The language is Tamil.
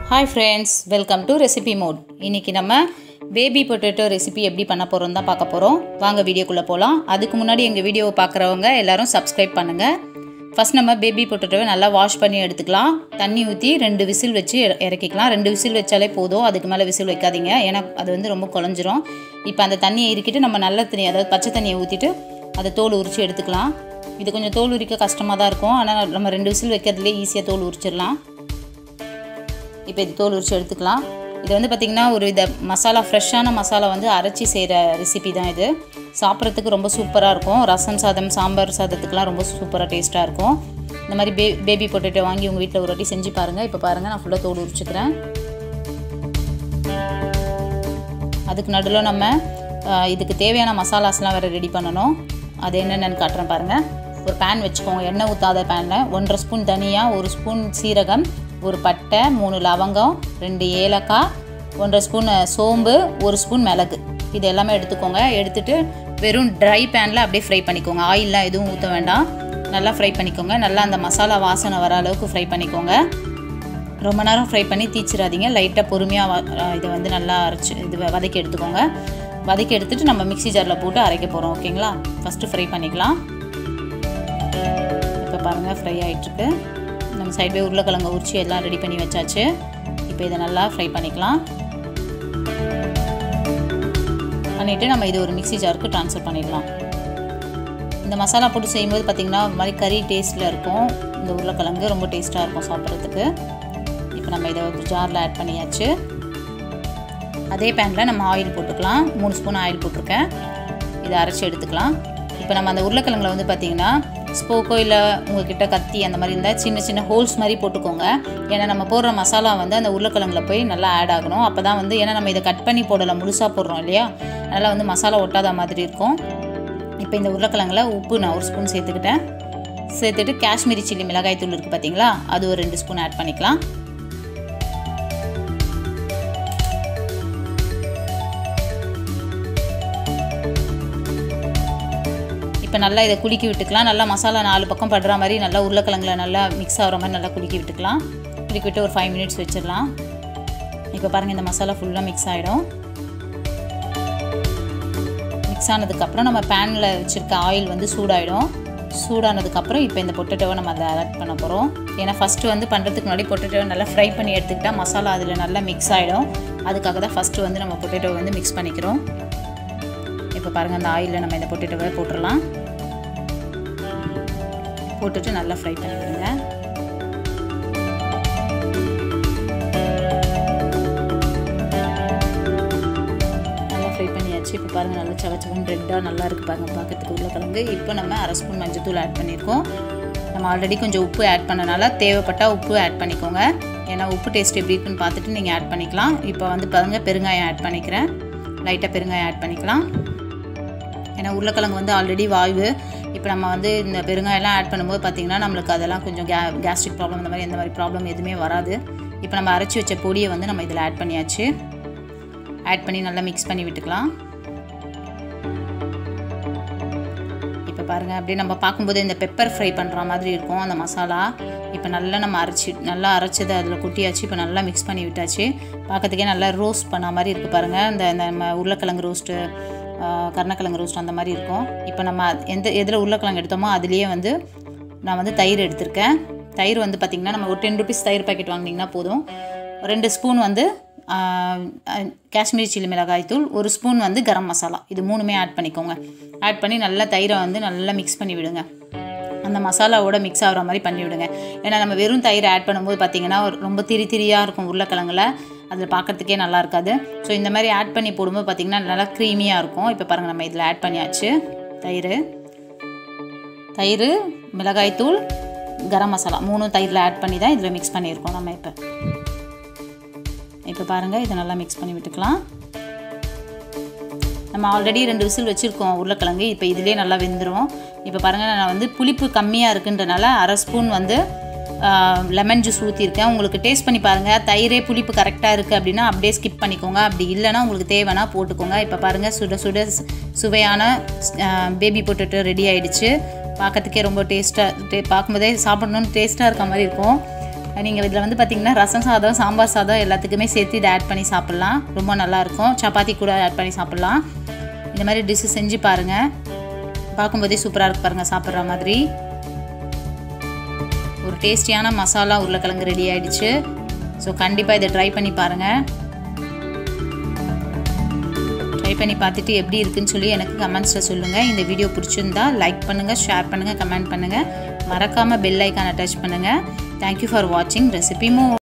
hi friends welcome to recipe mode இன்றைக்கி நம்ம பேபி பொட்டேட்டோ ரெசிபி எப்படி பண்ண போகிறோம் தான் பார்க்க போகிறோம் வாங்க வீடியோக்குள்ளே போகலாம் அதுக்கு முன்னாடி எங்கள் வீடியோவை பார்க்குறவங்க எல்லாரும் சப்ஸ்கிரைப் பண்ணுங்கள் ஃபஸ்ட் நம்ம பேபி பொட்டேட்டோவை நல்லா வாஷ் பண்ணி எடுத்துக்கலாம் தண்ணி ஊற்றி ரெண்டு விசில் வச்சு இற- இறக்கிக்கலாம் ரெண்டு விசில் வச்சாலே போதும் அதுக்கு மேலே விசில் வைக்காதீங்க ஏன்னா அது வந்து ரொம்ப குழஞ்சிரும் இப்போ அந்த தண்ணியை இறுக்கிட்டு நம்ம நல்ல தண்ணி அதாவது பச்சை தண்ணியை ஊற்றிட்டு அதை தோல் உரித்து எடுத்துக்கலாம் இது கொஞ்சம் தோல் உரிக்க கஷ்டமாக தான் இருக்கும் ஆனால் நம்ம ரெண்டு விசில் வைக்கிறதுலே ஈஸியாக தோல் உரிச்சிடலாம் இப்போ இது தோல் உரிச்சு எடுத்துக்கலாம் இது வந்து பார்த்திங்கன்னா ஒரு இதை மசாலா ஃப்ரெஷ்ஷான மசாலா வந்து அரைச்சி செய்கிற ரெசிபி தான் இது சாப்பிட்றதுக்கு ரொம்ப சூப்பராக இருக்கும் ரசம் சாதம் சாம்பார் சாதத்துக்குலாம் ரொம்ப சூப்பராக டேஸ்ட்டாக இருக்கும் இந்த மாதிரி பே பேபி பொட்டேட்டோ வாங்கி உங்கள் வீட்டில் ஒரு வாட்டி செஞ்சு பாருங்கள் இப்போ பாருங்கள் நான் ஃபுல்லாக தோல் உரிச்சுக்கிறேன் அதுக்கு நடுவில் நம்ம ஆஹ், இதுக்கு தேவையான மசாலாஸ்லாம் வேறு ரெடி பண்ணணும் அது என்னென்னு காட்டுறேன் பாருங்கள் ஒரு பேன் வச்சுக்கோங்க எண்ணெய் ஊற்றாத பேனில் ஒன்றரை ஸ்பூன் தனியா ஒரு ஸ்பூன் சீரகம் ஒரு பட்டை மூணு லவங்கம் ரெண்டு ஏலக்காய் ஒன்றரை ஸ்பூன் சோம்பு ஒரு ஸ்பூன் மிளகு இது எல்லாமே எடுத்துக்கோங்க எடுத்துட்டு வெறும் ட்ரை பேனில் அப்படியே ஃப்ரை பண்ணிக்கோங்க ஆயிலெலாம் எதுவும் ஊற்ற வேண்டாம் நல்லா ஃப்ரை பண்ணிக்கோங்க நல்லா அந்த மசாலா வாசனை வர அளவுக்கு ஃப்ரை பண்ணிக்கோங்க ரொம்ப நேரம் ஃப்ரை பண்ணி தீச்சிடாதீங்க லைட்டாக பொறுமையாக இதை வந்து நல்லா அரைச்சி இது வ- வதக்கி எடுத்துக்கோங்க வதக்கி எடுத்துட்டு நம்ம மிக்ஸி ஜாரில் போட்டு அரைக்க போகிறோம் ஓகேங்களா ஃபஸ்ட்டு ஃப்ரை பண்ணிக்கலாம் இப்போ பாருங்கள் ஃப்ரை ஆகிட்டுருக்கு நம்ம சைட் பை உருளைக்கிழங்கு உரிச்சு எல்லாம் ரெடி பண்ணி வச்சாச்சு இப்போ இதை நல்லா ஃப்ரை பண்ணிக்கலாம் பண்ணிவிட்டு நம்ம இது ஒரு மிக்ஸி ஜாருக்கு ட்ரான்ஸ்ஃபர் பண்ணிடலாம் இந்த மசாலா போட்டு செய்யும்போது பார்த்திங்கன்னா ஒரு மாதிரி கறி டேஸ்ட்டில் இருக்கும் இந்த உருளைக்கிழங்கு ரொம்ப டேஸ்ட்டாக இருக்கும் சாப்பிட்றதுக்கு இப்போ நம்ம இதை ஒரு ஜாரில் ஆட் பண்ணியாச்சு அதே பேனில் நம்ம ஆயில் போட்டுக்கலாம் மூணு ஸ்பூன் ஆயில் போட்டிருக்கேன் இதை அரைச்சி எடுத்துக்கலாம் இப்போ நம்ம அந்த உருளைக்கிழங்குல வந்து பார்த்திங்கன்னா ஸ்போக்கோ இல்லை உங்ககிட்ட கத்தி அந்த மாதிரி இருந்தால் சின்ன சின்ன ஹோல்ஸ் மாதிரி போட்டுக்கோங்க ஏன்னா நம்ம போடுற மசாலா வந்து அந்த உருளைக்கிழங்குல போய் நல்லா ஆட் ஆகணும் அப்போ தான் வந்து ஏன்னா நம்ம இதை கட் பண்ணி போடலை முழுசாக போடுறோம் இல்லையா அதனால் வந்து மசாலா ஒட்டாத மாதிரி இருக்கும் இப்போ இந்த உருளைக்கிழங்குல உப்பு நான் ஒரு ஸ்பூன் சேர்த்துக்கிட்டேன் சேர்த்துட்டு காஷ்மீரி சில்லி மிளகாய் தூள் இருக்குது பார்த்தீங்களா அது ஒரு ரெண்டு ஸ்பூன் ஆட் பண்ணிக்கலாம் இப்போ நல்லா இதை குலுக்கி விட்டுக்கலாம் நல்லா மசாலா நாலு பக்கம் படுற மாதிரி நல்லா உருளைக்கிழங்குல நல்லா மிக்ஸ் ஆகிற மாதிரி நல்லா குலுக்கி விட்டுக்கலாம் குலுக்கி விட்டு ஒரு ஃபைவ் மினிட்ஸ் வச்சிடலாம் இப்போ பாருங்கள் இந்த மசாலா ஃபுல்லாக மிக்ஸ் ஆகிடும் மிக்ஸ் ஆனதுக்கப்புறம் நம்ம பேனில் வச்சுருக்க ஆயில் வந்து சூடாயிடும் சூடானதுக்கப்புறம் இப்போ இந்த பொட்டேட்டோவை நம்ம அதை ஆட் பண்ண போகிறோம் ஏன்னா ஃபஸ்ட்டு வந்து பண்ணுறதுக்கு முன்னாடி பொட்டேட்டோவை நல்லா ஃப்ரை பண்ணி எடுத்துக்கிட்டால் மசாலா அதில் நல்லா மிக்ஸ் ஆகிடும் அதுக்காக தான் ஃபஸ்ட்டு வந்து நம்ம பொட்டேட்டோவை வந்து மிக்ஸ் பண்ணிக்கிறோம் இப்போ பாருங்கள் அந்த ஆயிலில் நம்ம இந்த பொட்டேட்டோவை போட்டுடலாம் போட்டுட்டு நல்லா ஃப்ரை பண்ணி விடுங்க நல்லா ஃப்ரை பண்ணியாச்சு இப்போ பாருங்கள் நல்லா சவச்சவன் ரெட்டாக நல்லா இருக்குது பாருங்கள் பார்க்கறதுக்கு உருளைக்கிழங்கு இப்போ நம்ம அரை ஸ்பூன் மஞ்சத்தூள் ஆட் பண்ணியிருக்கோம் நம்ம ஆல்ரெடி கொஞ்சம் உப்பு ஆட் பண்ணனால தேவைப்பட்டால் உப்பு ஆட் பண்ணிக்கோங்க ஏன்னா உப்பு டேஸ்ட் எப்படி இருக்குன்னு பார்த்துட்டு நீங்கள் ஆட் பண்ணிக்கலாம் இப்போ வந்து பாருங்கள் பெருங்காயம் ஆட் பண்ணிக்கிறேன் லைட்டாக பெருங்காயம் ஆட் பண்ணிக்கலாம் ஏன்னா உருளைக்கிழங்கு வந்து ஆல்ரெடி வாய்வு இப்போ நம்ம வந்து இந்த பெருங்காயெல்லாம் ஆட் பண்ணும்போது பார்த்திங்கன்னா நம்மளுக்கு அதெல்லாம் கொஞ்சம் கே கேஸ்ட்ரிக் ப்ராப்ளம் இந்த மாதிரி எந்த மாதிரி ப்ராப்ளம் எதுவுமே வராது இப்போ நம்ம அரைச்சி வச்ச பொடியை வந்து நம்ம இதில் ஆட் பண்ணியாச்சு ஆட் பண்ணி நல்லா மிக்ஸ் பண்ணி விட்டுக்கலாம் இப்போ பாருங்கள் அப்படியே நம்ம பார்க்கும்போது இந்த பெப்பர் ஃப்ரை பண்ணுற மாதிரி இருக்கும் அந்த மசாலா இப்போ நல்லா நம்ம அரைச்சி நல்லா அரைச்சதை அதில் கொட்டியாச்சு இப்போ நல்லா மிக்ஸ் பண்ணி விட்டாச்சு பார்க்கறதுக்கே நல்லா ரோஸ்ட் பண்ண மாதிரி இருக்குது பாருங்கள் இந்த இந்த நம்ம உருளைக்கிழங்கு ரோஸ்ட்டு கருணக்கிழங்கு ரோஸ்ட் அந்த மாதிரி இருக்கும் இப்போ நம்ம எந்த எதில் உருளைக்கிழங்கு எடுத்தோமோ அதுலேயே வந்து நான் வந்து தயிர் எடுத்திருக்கேன் தயிர் வந்து பார்த்திங்கன்னா நம்ம ஒரு டென் ருபீஸ் தயிர் பாக்கெட் வாங்கினீங்கன்னா போதும் ரெண்டு ஸ்பூன் வந்து ஆஹ், அஹ், காஷ்மீரி சில்லி மிளகாய் தூள் ஒரு ஸ்பூன் வந்து கரம் மசாலா இது மூணுமே ஆட் பண்ணிக்கோங்க ஆட் பண்ணி நல்லா தயிரை வந்து நல்லா மிக்ஸ் பண்ணி விடுங்க அந்த மசாலாவோட மிக்ஸ் ஆகிற மாதிரி பண்ணி விடுங்க ஏன்னா நம்ம வெறும் தயிர் ஆட் பண்ணும்போது பார்த்தீங்கன்னா ஒரு ரொம்ப திரி திரியாக இருக்கும் உருளைக்கிழங்குல அதில் பார்க்கறதுக்கே நல்லா இருக்காது ஸோ இந்த மாதிரி ஆட் பண்ணி போடும்போது பார்த்தீங்கன்னா நல்லா க்ரீமியாக இருக்கும் இப்போ பாருங்கள் நம்ம இதில் ஆட் பண்ணியாச்சு தயிர் தயிர் மிளகாய்த்தூள் கரம் மசாலா மூணும் தயிரில் ஆட் பண்ணி தான் இதில் மிக்ஸ் பண்ணியிருக்கோம் நம்ம இப்போ இப்போ பாருங்கள் இதை நல்லா மிக்ஸ் பண்ணி விட்டுக்கலாம் நம்ம ஆல்ரெடி ரெண்டு விசில் வச்சுருக்கோம் உருளைக்கிழங்கு இப்போ இதுலேயே நல்லா வெந்துடும் இப்போ பாருங்கள் நான் வந்து புளிப்பு கம்மியாக இருக்குன்றனால அரை ஸ்பூன் வந்து லெமன் ஜூஸ் ஊற்றிருக்கேன் உங்களுக்கு டேஸ்ட் பண்ணி பாருங்கள் தயிரே புளிப்பு கரெக்டாக இருக்குது அப்படின்னா அப்படியே ஸ்கிப் பண்ணிக்கோங்க அப்படி இல்லைன்னா உங்களுக்கு தேவைன்னா போட்டுக்கோங்க இப்போ பாருங்கள் சுட சுட சு- சுவையான பேபி பொட்டேட்டோ ரெடி ஆயிடுச்சு பார்க்கறதுக்கே ரொம்ப டேஸ்ட்டாக டே பார்க்கும்போதே சாப்பிடணுன்னு டேஸ்ட்டாக இருக்க மாதிரி இருக்கும் நீங்கள் இதில் வந்து பார்த்தீங்கன்னா ரசம் சாதம் சாம்பார் சாதம் எல்லாத்துக்குமே சேர்த்து இதை ஆட் பண்ணி சாப்பிட்லாம் ரொம்ப நல்லாயிருக்கும் சப்பாத்தி கூட ஆட் பண்ணி சாப்பிட்லாம் இந்த மாதிரி டிஷ்ஷு செஞ்சு பாருங்கள் பார்க்கும்போதே சூப்பராக இருக்கு பாருங்கள் சாப்பிட்ற மாதிரி ஒரு டேஸ்டியான மசாலா உருளைக்கிழங்கு ரெடி ஆயிடுச்சு ஸோ கண்டிப்பாக இதை ட்ரை பண்ணி பாருங்கள் ட்ரை பண்ணி பார்த்துட்டு எப்படி இருக்குன்னு சொல்லி எனக்கு கமெண்ட்ஸில் சொல்லுங்கள் இந்த வீடியோ பிடிச்சிருந்தா லைக் பண்ணுங்கள் ஷேர் பண்ணுங்கள் கமெண்ட் பண்ணுங்கள் மறக்காமல் பெல் ஐக்கானை டச் பண்ணுங்கள் தேங்க்யூ ஃபார் வாட்சிங் ரெசிபி மூ